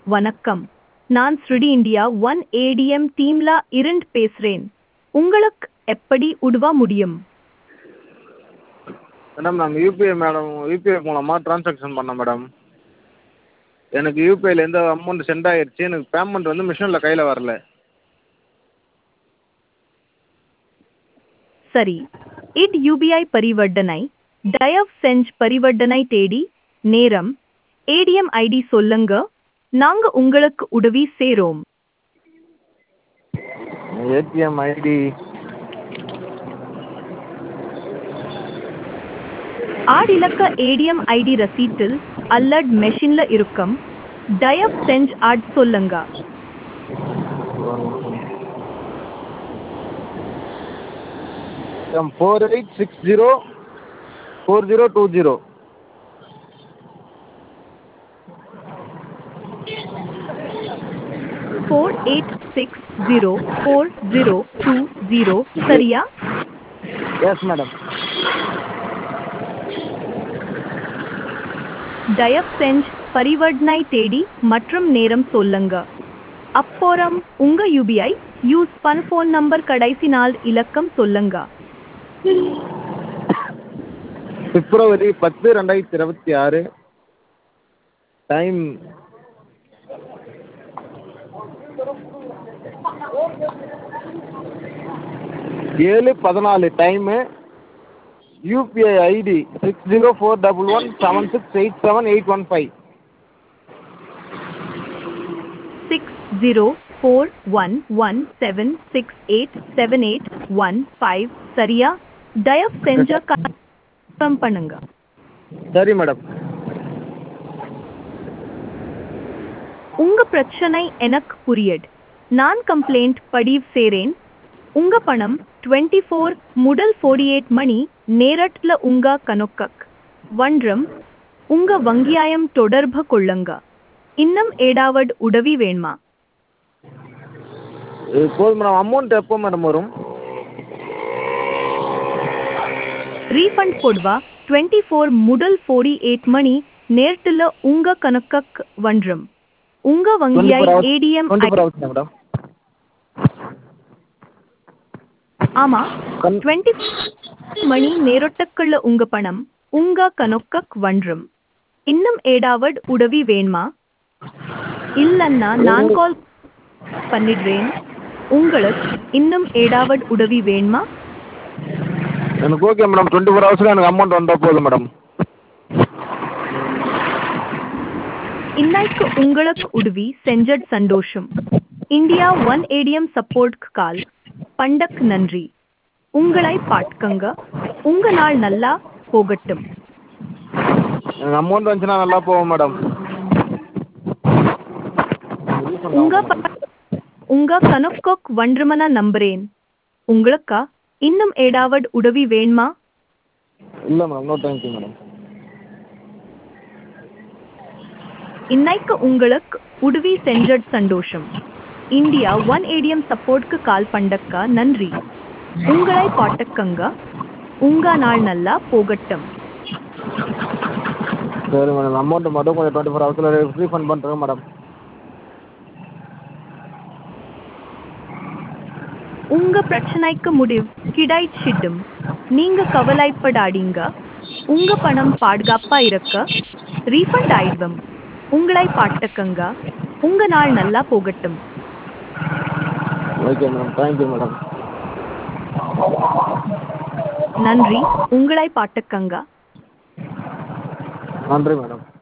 வணக்கம் நான் ஸ்ருடி இந்தியா ஒன் ஏடிஎம் டீம்ல இருந்து பேசுறேன் உங்களுக்கு எப்படி உதவ முடியும் மேடம் நாங்கள் யூபிஐ மேடம் யூபிஐ மூலமாக ட்ரான்சாக்ஷன் பண்ணோம் மேடம் எனக்கு யூபிஐலேருந்து அமௌண்ட் சென்ட் ஆகிருச்சு எனக்கு பேமெண்ட் வந்து மிஷினில் கையில் வரல சரி இட் யூபிஐ பரிவர்த்தனை தயவு செஞ்சு பரிவர்த்தனை தேடி நேரம் ஏடிஎம் ஐடி சொல்லுங்க நாங்க உங்களுக்கு உதவி செய்றோம் ஏடிஎம் ஐடி ஆறு இலக்க ஏடிஎம் ஐடி ரசீட்டில் அல்லட் மெஷின்ல இருக்கும் தயவு செஞ்சு ஆட் சொல்லுங்க four eight six zero four zero two zero four eight six zero four zero two zero சரியா எஸ் மேடம் தயவு செஞ்சு பரிவர்த்தனை தேடி மற்றும் நேரம் சொல்லுங்க அப்புறம் உங்க யூபிஐ யூஸ் பண்ண ஃபோன் நம்பர் கடைசி நாள் இலக்கம் சொல்லுங்க பிப்ரவரி பத்து ரெண்டாயிரத்தி இருபத்தி ஆறு டைம் ஏழு பதினாலு time UPI ID six zero four double one seven six eight seven eight one five six zero four one one seven six eight seven eight one five சரியா தயவு செஞ்ச கன்ஃபார்ம் பண்ணுங்க சரி மேடம் உங்க பிரச்சனை எனக்கு புரியுது நான் கம்ப்ளைண்ட் பதிவு செய்றேன் உங்க பணம் டுவெண்ட்டி ஃபோர் முதல் ஃபோர்டி எயிட் மணி நேரத்துல உங்க கணக்கக் வன்றம் உங்க வங்கியாயம் தொடர்பு கொள்ளுங்க இன்னும் ஏடாவது உதவி வேணுமா இது போதும் மேடம் அமௌண்ட் எப்போ மேடம் வரும் ரீஃபண்ட் போடுவா டுவெண்ட்டி ஃபோர் முதல் ஃபோர்டி எயிட் மணி நேரத்துல உங்க கணக்கக் வன்றம் உங்க வங்கியாய் ATM twenty four hours madam ஆமா கண்- டுவெண்ட்டி மணி நேரத்துக்குள்ள உங்க பணம் உங்க கணக்கக் வன்றும் இன்னும் ஏடாவது உதவி வேணுமா இல்லன்னா நான் கால் பண்ணிடுறேன் உங்களுக்கு இன்னும் ஏடாவது உதவி வேணுமா எனக்கு ஓகே மேடம் டுவெண்ட்டி ஃபோர் ஹவர்ஸில் எனக்கு அமௌண்ட் வந்தால் போதும் மேடம் இன்னைக்கு உங்களுக்கு உதவி செஞ்சட் சந்தோஷம் India one ATM support call பண்டக் நன்றி உங்களை பாட்கங்க உங்க நாள் நல்லா போகட்டும் எனக்கு அமௌண்ட் வந்துச்சுன்னா நல்லா போகும் மேடம் உங்க ப- உங்க கணக்கோக் வன்றமன நம்புறேன் உங்களுக்கா இன்னும் ஏடாவது உதவி வேணுமா இல்லை மேடம் நோ தேங்க்யூ மேடம் இன்னைக்கு உங்களுக்கு உதவி செஞ்சட் சந்தோஷம் இந்தியா ஒன் ஏடிஎம் சப்போர்ட்க்கு கால் பண்டக்கா நன்றி உங்களை பாட்டக்கங்க உங்க நாள் நல்லா போகட்டும் சரி மேடம் அமௌண்ட்டு மட்டும் கொஞ்சம் டுவெண்ட்டி ஃபோர் ஹவர்ஸில் ரீஃபண்ட் பண்ணுறேன் மேடம் உங்க பிரச்சனைக்கு முடிவு கிடைச்சிடும் நீங்க கவலைப்படாதீங்க உங்க பணம் பாதுகாப்பா இருக்க ரீஃபண்ட் ஆயிடுவோம் உங்களை பாட்டக்கங்க உங்க நாள் நல்லா போகட்டும் ஓகே மேடம் தேங்க்யூ மேடம் நன்றி உங்களை பாட்டக்கங்க நன்றி மேடம்